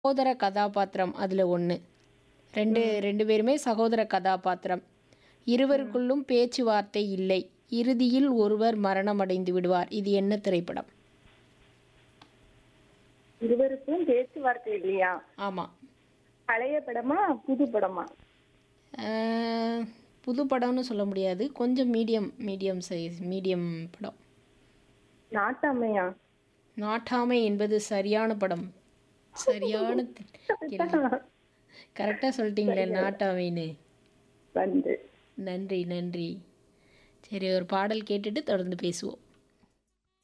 சகோதர கதாபாத்திரம் அதில் ஒன்று ரெண்டு ரெண்டு பேருமே சகோதர கதாபாத்திரம் இருவருக்குள்ளும் பேச்சுவார்த்தை இல்லை இறுதியில் ஒருவர் மரணமடைந்து விடுவார் இது என்ன திரைப்படம் இருவருக்கும் பேச்சுவார்த்தை இல்லையா ஆமாம் பழைய படமா புது படமா புது படம்னு சொல்ல முடியாது கொஞ்சம் மீடியம் மீடியம் சைஸ் மீடியம் படம் நாட்டாமையா நாட்டாமை என்பது சரியான படம் சரியான கரெக்டாக சொல்லிட்டீங்களே நாட்டாமைன்னு வந்து நன்றி நன்றி சரி ஒரு பாடல் கேட்டுட்டு தொடர்ந்து பேசுவோம்